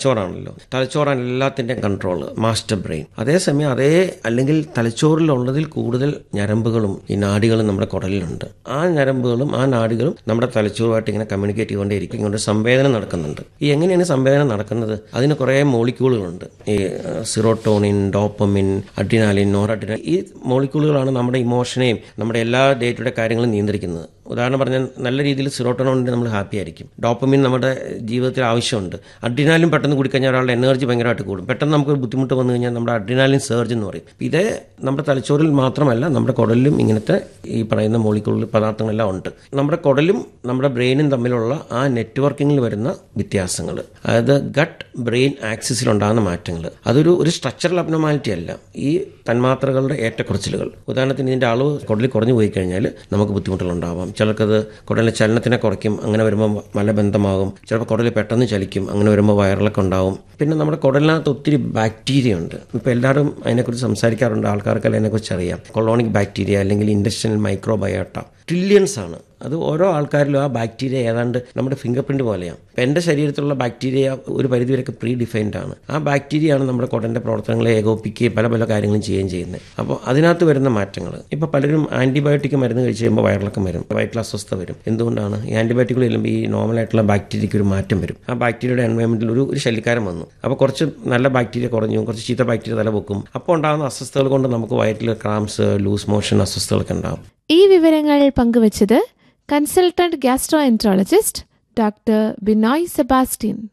തലച്ചോറാണല്ലോ തലച്ചോറാണ് എല്ലാത്തിൻ്റെയും control master brain അതേസമയം അതേ അല്ലെങ്കിൽ തലച്ചോറിലുള്ളതിൽ കൂടുതൽ ഞരമ്പുകളും ഈ നാഡികളും നമ്മുടെ കുടലിലുണ്ട് ആ ഞരമ്പുകളും ആ നാഡികളും നമ്മുടെ തലച്ചോറുമായിട്ട് ഇങ്ങനെ കമ്മ്യൂണിക്കേറ്റ് ചെയ്തുകൊണ്ടേയിരിക്കും ഇങ്ങോട്ട് സംവേദനം നടക്കുന്നുണ്ട് ഈ എങ്ങനെയാണ് സംവേദനം നടക്കുന്നത് അതിന് കുറേ മോളിക്യൂളുകളുണ്ട് ഈ സിറോട്ടോണിൻ ഡോപ്പമിൻ അഡ്രിനാലിൻ നോറഡ്രിനാലിൻ ഈ മോളിക്യൂളുകളാണ് നമ്മുടെ ഇമോഷനെയും നമ്മുടെ എല്ലാ ഡേ ടു ഡേ കാര്യങ്ങളും നിയന്ത്രിക്കുന്നത് ഉദാഹരണം പറഞ്ഞാൽ നല്ല രീതിയിൽ സിറോട്ടോൺ ഉണ്ടെങ്കിൽ നമ്മൾ ഹാപ്പി ആയിരിക്കും ഡോപ്പമിൻ നമ്മുടെ ജീവിതത്തിൽ ആവശ്യമുണ്ട് അഡ്രിനാലിൻ പെട്ടെന്ന് കുടിക്കഴിഞ്ഞാൽ ഒരാളുടെ എനർജി ഭയങ്കരമായിട്ട് കൂടും പെട്ടെന്ന് നമുക്ക് ബുദ്ധിമുട്ട് വന്നു കഴിഞ്ഞാൽ നമ്മുടെ അഡ്രിനാലിൻ സർജ് എന്ന് പറയും ഇതേ നമ്മുടെ തലച്ചോറിൽ മാത്രമല്ല നമ്മുടെ കുടലിലും ഇങ്ങനത്തെ ഈ പറയുന്ന മോളിക്കുള്ളിൽ പദാർത്ഥങ്ങളെല്ലാം ഉണ്ട് നമ്മുടെ കുടലും നമ്മുടെ ബ്രെയിനും തമ്മിലുള്ള ആ നെറ്റ്വർക്കിങ്ങിൽ വരുന്ന വ്യത്യാസങ്ങൾ അതായത് ഗട്ട് ബ്രെയിൻ ആക്സിസിൽ ഉണ്ടാകുന്ന മാറ്റങ്ങൾ അതൊരു ഒരു സ്ട്രക്ചറൽ അബ്നോമാലിറ്റി അല്ല ഈ തന്മാത്രകളുടെ ഏറ്റക്കുറച്ചിലുകൾ ഉദാഹരണത്തിന് ഇതിൻ്റെ അളവ് കുടലിൽ കുറഞ്ഞു പോയി കഴിഞ്ഞാൽ നമുക്ക് ബുദ്ധിമുട്ടുകൾ ഉണ്ടാവാം ചിലർക്കത് കുടലിലെ ചലനത്തിനെ കുറയ്ക്കും അങ്ങനെ വരുമ്പോൾ മലബന്ധമാകും ചിലപ്പോൾ കുടലിൽ പെട്ടെന്ന് ചലിക്കും അങ്ങനെ വരുമ്പോൾ വയറിളക്കം ഉണ്ടാവും പിന്നെ നമ്മുടെ കുടലിനകത്ത് ഒത്തിരി ബാക്ടീരിയ ഉണ്ട് ഇപ്പോൾ എല്ലാവരും അതിനെക്കുറിച്ച് സംസാരിക്കാറുണ്ട് ആൾക്കാർക്കെല്ലാം അതിനെക്കുറിച്ച് അറിയാം കൊളോണിക് ബാക്ടീരിയ അല്ലെങ്കിൽ ഇൻഡസ്ട്രിയൽ മൈക്രോബയോട്ട ട്രില്യൺസ് ആണ് അത് ഓരോ ആൾക്കാരിലും ആ ബാക്ടീരിയ ഏതാണ്ട് നമ്മുടെ ഫിംഗർ പ്രിന്റ് പോലെയാണ് ഇപ്പം എൻ്റെ ശരീരത്തിലുള്ള ബാക്ടീരിയ ഒരു പരിധിവരെയൊക്കെ പ്രീ ഡിഫൈൻഡ് ആണ് ആ ബാക്ടീരിയയാണ് നമ്മുടെ കുടലിൻ്റെ പ്രവർത്തനങ്ങളെ ഏകോപിക്കുകയും പല പല കാര്യങ്ങളും ചെയ്യുകയും ചെയ്യുന്നത് അപ്പോൾ അതിനകത്ത് വരുന്ന മാറ്റങ്ങൾ ഇപ്പോൾ പലരും ആൻറ്റിബയോട്ടിക് മരുന്ന് കഴിച്ച് കഴിയുമ്പോൾ വയറിളക്കം വരും വയറ്റിൽ അസ്വസ്ഥ വരും എന്തുകൊണ്ടാണ് ഈ ആൻറ്റിബയോട്ടിക്കുകൾ ചെല്ലുമ്പോൾ ഈ നോർമലായിട്ടുള്ള ബാക്ടീരിയയ്ക്ക് ഒരു മാറ്റം വരും ആ ബാക്ടീരിയയുടെ എൻവയോൺമെൻറ്റിൽ ഒരു ഒരു ശല്യക്കാരൻ വന്നു അപ്പോൾ കുറച്ച് നല്ല ബാക്ടീരിയ കുറഞ്ഞു കുറച്ച് ചീത്ത ബാക്ടീരിയ തല പൊക്കും അപ്പോൾ ഉണ്ടാകുന്ന അസ്വസ്ഥതകൾ കൊണ്ട് നമുക്ക് വയറ്റിൽ ക്രാംസ് ലൂസ് മോഷൻ അസ്വസ്ഥതകളൊക്കെ ഉണ്ടാകും ഈ വിവരങ്ങൾ പങ്കുവച്ചത് consultant gastroenterologist doctor Binoy Sebastian